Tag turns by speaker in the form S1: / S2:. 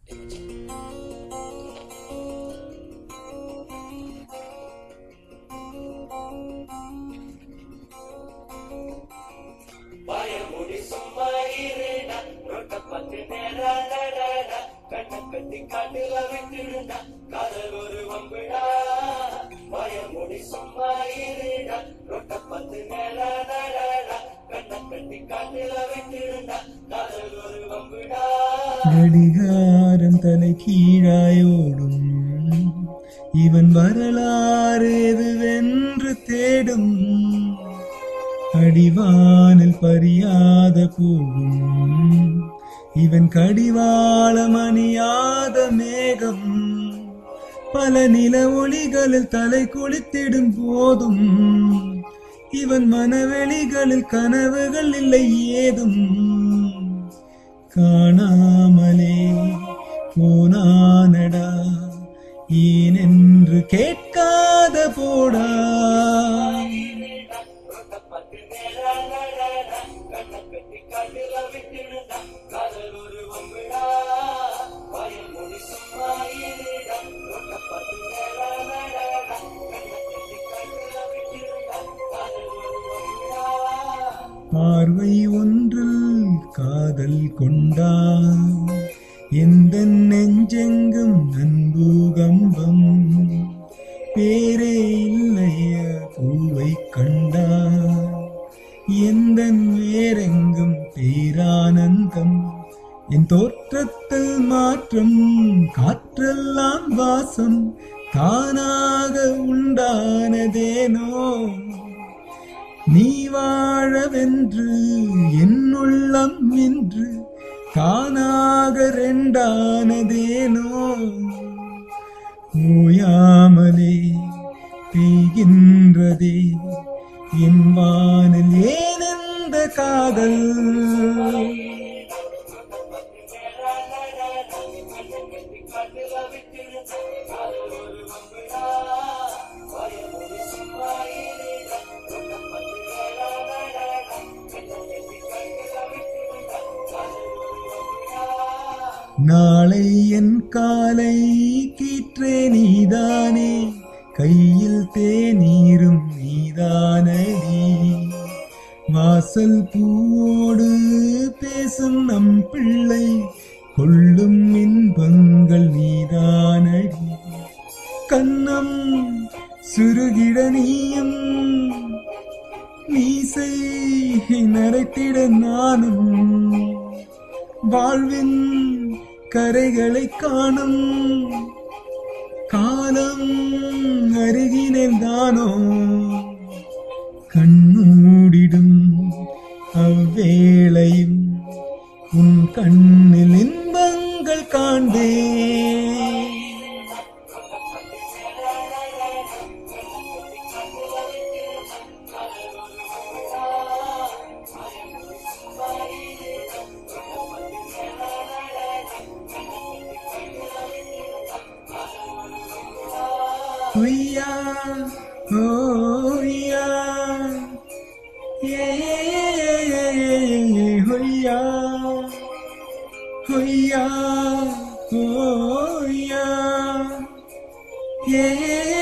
S1: பயமுடி சும்மா இருடா ரொட்ட பத்து நேரா நடடா கண்ண கட்டி காட்டுல விட்டுடுடா காதல் ஒரு வம்புடா பயமுடி சும்மா இருடா ரொட்ட பத்து நேரா நடடா கண்ண கட்டி காட்டுல விட்டுடுடா காதல் ஒரு வம்புடா
S2: கடிகாரம் தலை கீழாயோடும் இவன் வரலாறு எதுவென்று தேடும் அடிவானில் பறியாத பூவும் இவன் கடிவாளம் அணியாத மேகம் பல நில ஒளிகளில் தலை குளித்திடும் போதும் இவன் மனவெளிகளில் கனவுகள் இல்லை ஏதும் காணாமலே போனானடா ஏனென்று கேட்காத போடா
S1: ரொட்ட பத்து நேரா நடடா கண்ண கட்டி காட்டுல விட்டுடுடா காதல் ஒரு வம்புடா பயமுடி சும்மா இருடா ரொட்ட பத்து நேரா நடடா கண்ண கட்டி காட்டுல விட்டுடுடா காதல் ஒரு வம்புடா
S2: பார்வை ஒன்றில் காதல் கொண்டா எந்த நெஞ்செங்கும் அன்புகம்பம் பேரே இல்லைய பூவை கண்டா எந்த வேறெங்கும் பேரானந்தம் என் தோற்றத்தில் மாற்றம் காற்றெல்லாம் வாசம் தானாக உண்டானதேனோ நீ வாழவென்று என் உள்ளம் இன்று தானாக ரெண்டானதேனோ ஓயாமலே பெய்கின்றதே என் வானில் ஏனெந்த காதல் நாளை என் காலை கீற்றே நீதானே கையில் தேநீரும் நீதானடி வாசல் பூவோடு பேசும் நம் பிள்ளை கொள்ளும் இன்பங்கள் நீதானடி கண்ணம் சுருகிட நீயும் மீசை நரைத்திட நானும் வாழ்வின் கரைகளை காணும் காலம் அருகினில் தானோ கண்ணூடிடும் அவ்வேளையும் உன் கண்ணில் இன்பங்கள் காண்பேன் ஹொய்யா ஹோய்யா ஏ ஹொய்யா ஹொய்யா ஹோய்யா ஏ